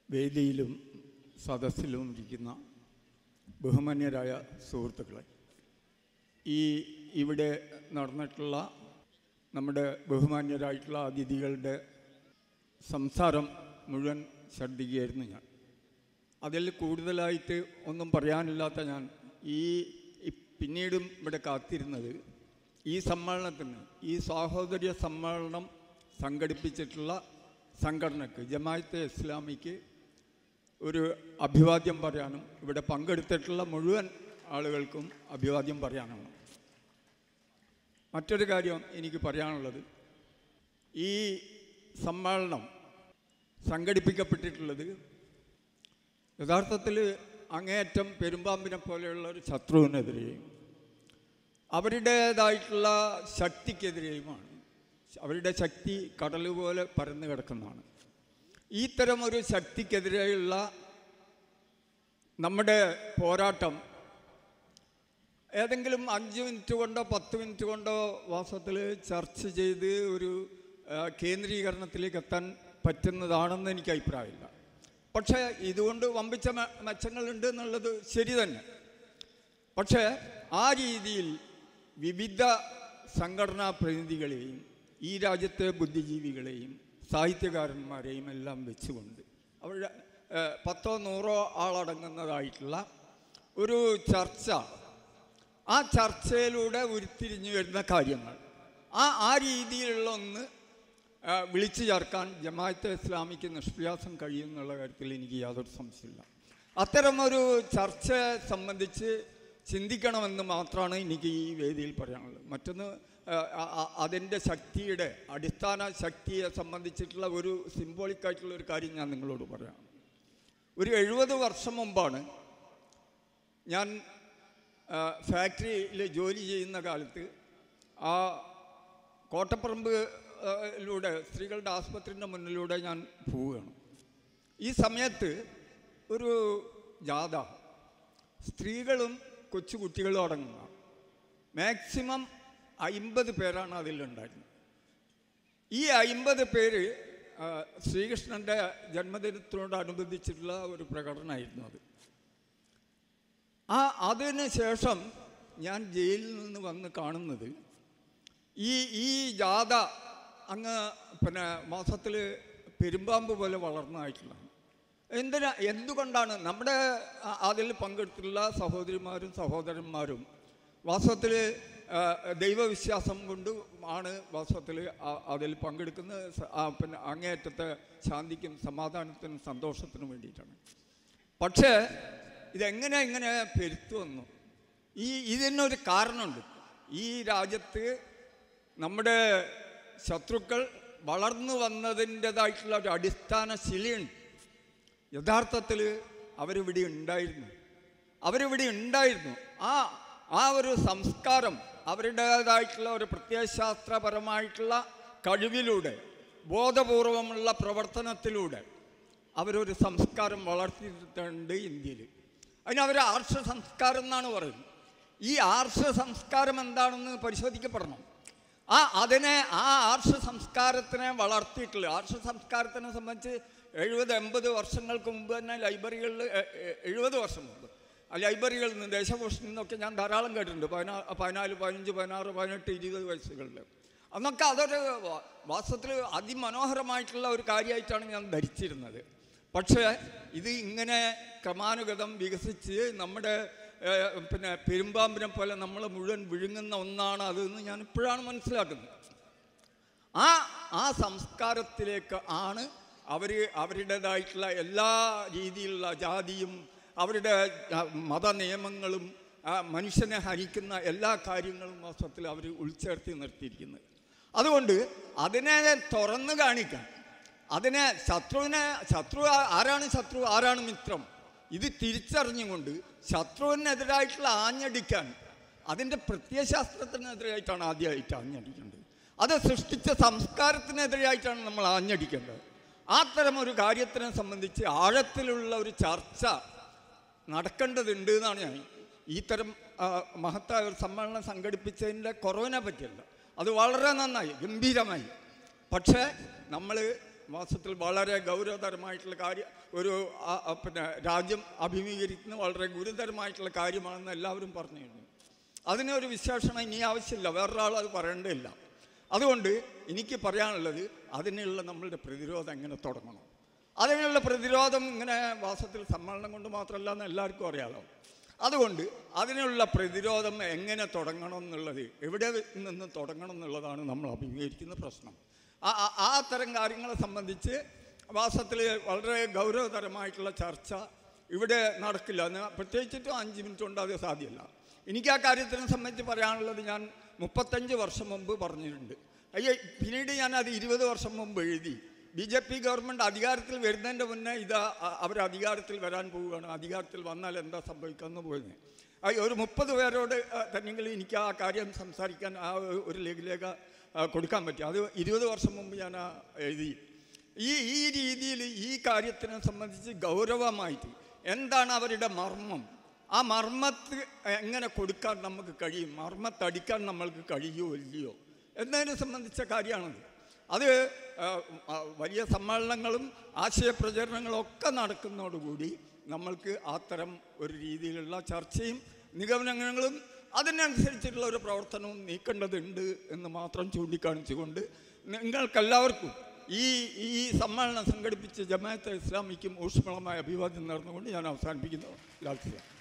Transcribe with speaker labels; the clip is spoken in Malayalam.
Speaker 1: വേദിയിലും സദസ്സിലും ഇരിക്കുന്ന ബഹുമാന്യരായ സുഹൃത്തുക്കളെ ഈ ഇവിടെ നടന്നിട്ടുള്ള നമ്മുടെ ബഹുമാന്യരായിട്ടുള്ള അതിഥികളുടെ സംസാരം മുഴുവൻ ശ്രദ്ധിക്കുകയായിരുന്നു ഞാൻ അതിൽ കൂടുതലായിട്ട് ഒന്നും പറയാനില്ലാത്ത ഞാൻ ഈ ഈ- പിന്നീടും ഇവിടെ കാത്തിരുന്നത് ഈ സമ്മേളനത്തിന് ഈ സാഹോദര്യ സമ്മേളനം സംഘടിപ്പിച്ചിട്ടുള്ള സംഘടനയ്ക്ക് ജമായത്തെ ഇസ്ലാമിക്ക് ഒരു അഭിവാദ്യം പറയാനും ഇവിടെ പങ്കെടുത്തിട്ടുള്ള മുഴുവൻ ആളുകൾക്കും അഭിവാദ്യം പറയാനാണ് മറ്റൊരു കാര്യം എനിക്ക് പറയാനുള്ളത് ഈ സമ്മേളനം സംഘടിപ്പിക്കപ്പെട്ടിട്ടുള്ളത് യഥാർത്ഥത്തിൽ അങ്ങേയറ്റം പെരുമ്പാമ്പിനെ പോലെയുള്ള ഒരു ശത്രുവിനെതിരെയും അവരുടേതായിട്ടുള്ള ശക്തിക്കെതിരെയുമാണ് അവരുടെ ശക്തി കടൽ പോലെ പരന്നു കിടക്കുന്നതാണ് ഈ തരം ഒരു ശക്തിക്കെതിരെയുള്ള നമ്മുടെ പോരാട്ടം ഏതെങ്കിലും അഞ്ച് മിനിറ്റ് കൊണ്ടോ പത്ത് മിനിറ്റ് കൊണ്ടോ വാസ്തവത്തിൽ ചർച്ച ചെയ്ത് ഒരു ആ, കേന്ദ്രീകരണത്തിലേക്ക് എത്താൻ പറ്റുന്നതാണെന്ന് എനിക്ക് അഭിപ്രായമില്ല പക്ഷേ ഇതുകൊണ്ട് വമ്പിച്ച മെ- മെച്ചങ്ങളുണ്ട് എന്നുള്ളത് ശരി തന്നെ പക്ഷേ ആ രീതിയിൽ വിവിധ സംഘടനാ പ്രതിനിധികളെയും ഈ രാജ്യത്തെ ബുദ്ധിജീവികളെയും സാഹിത്യകാരന്മാരെയും എല്ലാം വെച്ചുകൊണ്ട് അവരുടെ ഏഹ്, പത്തോ നൂറോ ആളടങ്ങുന്നതായിട്ടുള്ള ഒരു ചർച്ച ആ ചർച്ചയിലൂടെ ഉരുത്തിരിഞ്ഞു വരുന്ന കാര്യങ്ങൾ ആ ആ രീതിയിലുള്ള ഒന്ന് ആ, വിളിച്ചു ചേർക്കാൻ ജമാഅത്തെ ഇസ്ലാമിക്ക് നിഷ്പ്രയാസം കഴിയുമെന്നുള്ള കാര്യത്തിൽ എനിക്ക് യാതൊരു സംശയമില്ല അത്തരമൊരു ചർച്ചയെ സംബന്ധിച്ച് ചിന്തിക്കണമെന്ന് മാത്രമാണ് എനിക്ക് ഈ വേദിയിൽ പറയാനുള്ളത് മറ്റൊന്ന് ആ, ആ- ആ- അതിൻ്റെ ശക്തിയുടെ അടിസ്ഥാന ശക്തിയെ സംബന്ധിച്ചിട്ടുള്ള ഒരു സിംബോളിക് ആയിട്ടുള്ള ഒരു കാര്യം ഞാൻ നിങ്ങളോട് പറയാം ഒരു എഴുപത് വർഷം മുമ്പാണ് ഞാൻ ആ, ഫാക്ടറിയിൽ ജോലി ചെയ്യുന്ന കാലത്ത് ആ കോട്ടപ്പറമ്പ് ആ, ലൂടെ സ്ത്രീകളുടെ ആസ്പത്രിൻ്റെ മുന്നിലൂടെ ഞാൻ പോവുകയാണ് ഈ സമയത്ത് ഒരു ജാഥ സ്ത്രീകളും കൊച്ചുകുട്ടികളും അടങ്ങുന്ന മാക്സിമം അയിമ്പത് പേരാണ് അതിലുണ്ടായിരുന്നത് ഈ അയിമ്പത് പേര് ആ, ശ്രീകൃഷ്ണൻ്റെ ജന്മദിനത്തോടനുബന്ധിച്ചിട്ടുള്ള ഒരു പ്രകടനമായിരുന്നു അത് ആ അതിന് ശേഷം ഞാൻ ജയിലിൽ നിന്ന് വന്ന് കാണുന്നത് ഈ ഈ ജാഥ അങ്ങ് പിന്നെ മാസത്തിൽ പെരുമ്പാമ്പ് പോലെ വളർന്നതായിട്ടുള്ളതാണ് എന്തിനാ എന്തുകൊണ്ടാണ് നമ്മുടെ അ- അതിൽ പങ്കെടുത്തിട്ടുള്ള സഹോദരിമാരും സഹോദരന്മാരും വാസ്തവത്തിൽ ദൈവവിശ്വാസം കൊണ്ട് ആണ് വാസ്തവത്തിൽ അതിൽ പങ്കെടുക്കുന്നത് സ- ആ, പിന്നെ അങ്ങേയറ്റത്തെ ശാന്തിക്കും സമാധാനത്തിനും സന്തോഷത്തിനും വേണ്ടിയിട്ടാണ് പക്ഷേ ഇതെങ്ങനെ ഇങ്ങനെ പെരുത്തു വന്നു ഈ ഇതിനൊരു കാരണമുണ്ട് ഈ രാജ്യത്ത് നമ്മുടെ ശത്രുക്കൾ വളർന്നു വന്നതിൻ്റെതായിട്ടുള്ള ഒരു അടിസ്ഥാന ശിലയുണ്ട് യഥാർത്ഥത്തിൽ അവരിവിടെ ഉണ്ടായിരുന്നു അവരിവിടെ ഉണ്ടായിരുന്നു ആ ആ ഒരു സംസ്കാരം അവരുടേതായിട്ടുള്ള ഒരു പ്രത്യയശാസ്ത്രപരമായിട്ടുള്ള കഴിവിലൂടെ ബോധപൂർവമുള്ള പ്രവർത്തനത്തിലൂടെ അവരൊരു സംസ്കാരം വളർത്തിയിട്ടുണ്ട് ഇന്ത്യയിൽ അതിന് അവർ ആർഷ സംസ്കാരം എന്നാണ് പറയുന്നത് ഈ ആർഷ സംസ്കാരം എന്താണെന്ന് പരിശോധിക്കപ്പെടണം ആ അതിനെ ആ ആർഷ സംസ്കാരത്തിനെ വളർത്തിയിട്ടുള്ള ആർഷ സംസ്കാരത്തിനെ സംബന്ധിച്ച് എഴുപത് എൺപത് വർഷങ്ങൾക്ക് മുമ്പ് തന്നെ ലൈബ്രറികളിൽ എഴുപത് വർഷം മുമ്പ് ആ ലൈബ്രറികളിൽ നിന്ന് ദേശഭൂഷണിൽ നിന്നൊക്കെ ഞാൻ ധാരാളം കേട്ടിട്ടുണ്ട് പതിനാ പതിനാല് പതിനഞ്ച് പതിനാറ് പതിനെട്ട് ഇരുപത് വയസ്സുകളിൽ അന്നൊക്കെ അതൊരു വ- വാസ്തവത്തിൽ അതിമനോഹരമായിട്ടുള്ള ഒരു കാര്യമായിട്ടാണ് ഞാൻ ധരിച്ചിരുന്നത് പക്ഷേ ഇത് ഇങ്ങനെ ക്രമാനുഗതം വികസിച്ച് നമ്മുടെ ഏഹ്, പിന്നെ പെരുമ്പാമ്പിനെ പോലെ നമ്മളെ മുഴുവൻ വിഴുങ്ങുന്ന ഒന്നാണ് അതെന്ന് ഞാൻ ഇപ്പോഴാണ് മനസ്സിലാക്കുന്നത് ആ ആ സംസ്കാരത്തിലേക്ക് ആണ് അവർ അവരുടേതായിട്ടുള്ള എല്ലാ രീതിയിലുള്ള ജാതിയും അവരുടെ ആ, മത നിയമങ്ങളും ആ, മനുഷ്യനെ ഹരിക്കുന്ന എല്ലാ കാര്യങ്ങളും വാസ്തവത്തിൽ അവർ ഉൾച്ചേർത്തി നിർത്തിയിരിക്കുന്നത് അതുകൊണ്ട് അതിനെ തുറന്നു കാണിക്കാൻ അതിനെ ശത്രുവിനെ ശത്രു ആ- ആരാണ് ശത്രു ആരാണ് മിത്രം ഇത് തിരിച്ചറിഞ്ഞുകൊണ്ട് ശത്രുവിനെതിരായിട്ടുള്ള ആഞ്ഞടിക്കാൻ അതിൻ്റെ പ്രത്യയശാസ്ത്രത്തിനെതിരായിട്ടാണ് ആദ്യമായിട്ട് ആഞ്ഞടിക്കേണ്ടത് അത് സൃഷ്ടിച്ച സംസ്കാരത്തിനെതിരായിട്ടാണ് നമ്മൾ ആഞ്ഞടിക്കേണ്ടത് ആ തരം ഒരു കാര്യത്തിനെ സംബന്ധിച്ച് ആഴത്തിലുള്ള ഒരു ചർച്ച നടക്കേണ്ടതുണ്ട് എന്നാണ് ഞാൻ ഈ തരം ആ, മഹത്തായ ഒരു സമ്മേളനം സംഘടിപ്പിച്ചതിൻ്റെ കുറവിനെ പറ്റിയല്ല അത് വളരെ നന്നായി ഗംഭീരമായി പക്ഷേ നമ്മൾ വാസ്തവത്തിൽ വളരെ ഗൗരവതരമായിട്ടുള്ള കാര്യം ഒരു ആ- ആ പിന്നെ രാജ്യം അഭിമുഖീകരിക്കുന്ന വളരെ ഗുരുതരമായിട്ടുള്ള കാര്യമാണെന്ന് എല്ലാവരും പറഞ്ഞു കഴിഞ്ഞു അതിനൊരു വിശേഷണം ഇനി ആവശ്യമില്ല വേറൊരാൾ അത് പറയേണ്ടതില്ല അതുകൊണ്ട് എനിക്ക് പറയാനുള്ളത് അതിനുള്ള നമ്മളുടെ പ്രതിരോധം എങ്ങനെ തുടങ്ങണം അതിനുള്ള പ്രതിരോധം ഇങ്ങനെ വാസത്തിൽ സമ്മേളനം കൊണ്ട് മാത്രമല്ല എന്ന് എല്ലാവർക്കും അറിയാലോ അതുകൊണ്ട് അതിനുള്ള പ്രതിരോധം എങ്ങനെ തുടങ്ങണം എന്നുള്ളത് എവിടെ നിന്ന് തുടങ്ങണം എന്നുള്ളതാണ് നമ്മൾ അഭിമുഖീകരിക്കുന്ന പ്രശ്നം ആ ആ- ആ തരം കാര്യങ്ങളെ സംബന്ധിച്ച് വാസത്തിൽ വളരെ ഗൗരവതരമായിട്ടുള്ള ചർച്ച ഇവിടെ നടക്കില്ല എന്ന് പ്രത്യേകിച്ചിട്ട് അഞ്ച് മിനിറ്റ് കൊണ്ട് അത് സാധ്യമല്ല എനിക്ക് ആ കാര്യത്തിനെ സംബന്ധിച്ച് പറയാനുള്ളത് ഞാൻ മുപ്പത്തഞ്ച് വർഷം മുമ്പ് പറഞ്ഞിട്ടുണ്ട് അയ്യോ പിന്നീട് ഞാൻ അത് ഇരുപത് വർഷം മുമ്പ് എഴുതി ബി ജെ പി ഗവൺമെൻറ് അധികാരത്തിൽ വരുന്നതിൻ്റെ മുന്നേ ഇത് അവർ അധികാരത്തിൽ വരാൻ പോവുകയാണ് അധികാരത്തിൽ വന്നാൽ എന്താ സംഭവിക്കാമെന്ന് പോയത് അയ്യോ ഒരു മുപ്പത് പേരോട് ആ, തന്നെങ്കിലും എനിക്ക് ആ കാര്യം സംസാരിക്കാൻ ആ ഒരു- ഒരു ലേഖ കൊടുക്കാൻ പറ്റി അത് ഇരുപത് വർഷം മുമ്പ് ഞാൻ ആ എഴുതി ഈ ഈ രീതിയിൽ ഈ കാര്യത്തിനെ സംബന്ധിച്ച് ഗൗരവമായിട്ട് എന്താണ് അവരുടെ മർമ്മം ആ മർമ്മത്ത് എങ്ങനെ കൊടുക്കാൻ നമുക്ക് കഴിയും മർമ്മത്തടിക്കാൻ നമ്മൾക്ക് കഴിയുമോ ഇല്ലയോ എന്നതിനെ സംബന്ധിച്ച കാര്യമാണത് അത് ആ, ആ, വലിയ സമ്മേളനങ്ങളും ആശയപ്രചരണങ്ങളും ഒക്കെ നടക്കുന്നതോടുകൂടി നമ്മൾക്ക് അത്തരം ഒരു രീതിയിലുള്ള ചർച്ചയും നിഗമനങ്ങളും അതിനനുസരിച്ചിട്ടുള്ള ഒരു പ്രവർത്തനവും നീക്കേണ്ടതുണ്ട് എന്ന് മാത്രം ചൂണ്ടിക്കാണിച്ചുകൊണ്ട് നിങ്ങൾക്കെല്ലാവർക്കും ഈ ഈ സമ്മേളനം സംഘടിപ്പിച്ച ജമാഅത്തെ ഇസ്ലാമിക്കും ഊഷ്മളമായ അഭിവാദ്യം നേർന്നുകൊണ്ട് ഞാൻ അവസാനിപ്പിക്കുന്നു ലാൽ സിയാം